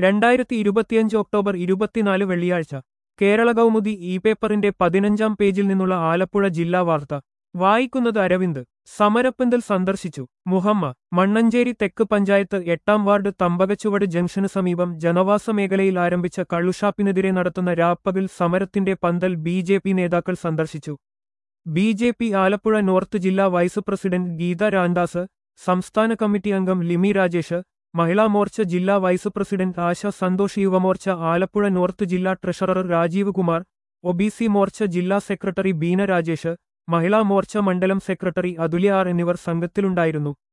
രണ്ടായിരത്തി ഇരുപത്തിയഞ്ച് ഒക്ടോബർ ഇരുപത്തിനാല് വെള്ളിയാഴ്ച കേരള കൗമുദി ഇ പേപ്പറിന്റെ പതിനഞ്ചാം പേജിൽ നിന്നുള്ള ആലപ്പുഴ ജില്ലാ വാർത്ത വായിക്കുന്നത് അരവിന്ദ് സമരപ്പന്തൽ സന്ദർശിച്ചു മുഹമ്മ മണ്ണഞ്ചേരി തെക്ക് പഞ്ചായത്ത് എട്ടാം വാർഡ് തമ്പകച്ചുവട് ജംഗ്ഷന് സമീപം ജനവാസ മേഖലയിൽ ആരംഭിച്ച കള്ളുഷാപ്പിനെതിരെ നടത്തുന്ന രാപ്പകൽ സമരത്തിന്റെ പന്തൽ ബി ജെ പി നേതാക്കൾ സന്ദർശിച്ചു B J P Alappuzha north ജില്ലാ വൈസ് പ്രസിഡന്റ് ഗീത രാംദാസ് സംസ്ഥാന കമ്മിറ്റി അംഗം ലിമി രാജേഷ് മഹിളാ മോർച്ച ജില്ലാ vice president Asha Santhosh Yuvamorcha Alappuzha north ജില്ലാ ട്രഷറർ രാജീവ് കുമാർ ഒബിസി മോർച്ച ജില്ലാ സെക്രട്ടറി ബീന രാജേഷ് മഹിളാ മോർച്ച മണ്ഡലം സെക്രട്ടറി അതുല്യ ആർ എന്നിവർ സംഘത്തിലുണ്ടായിരുന്നു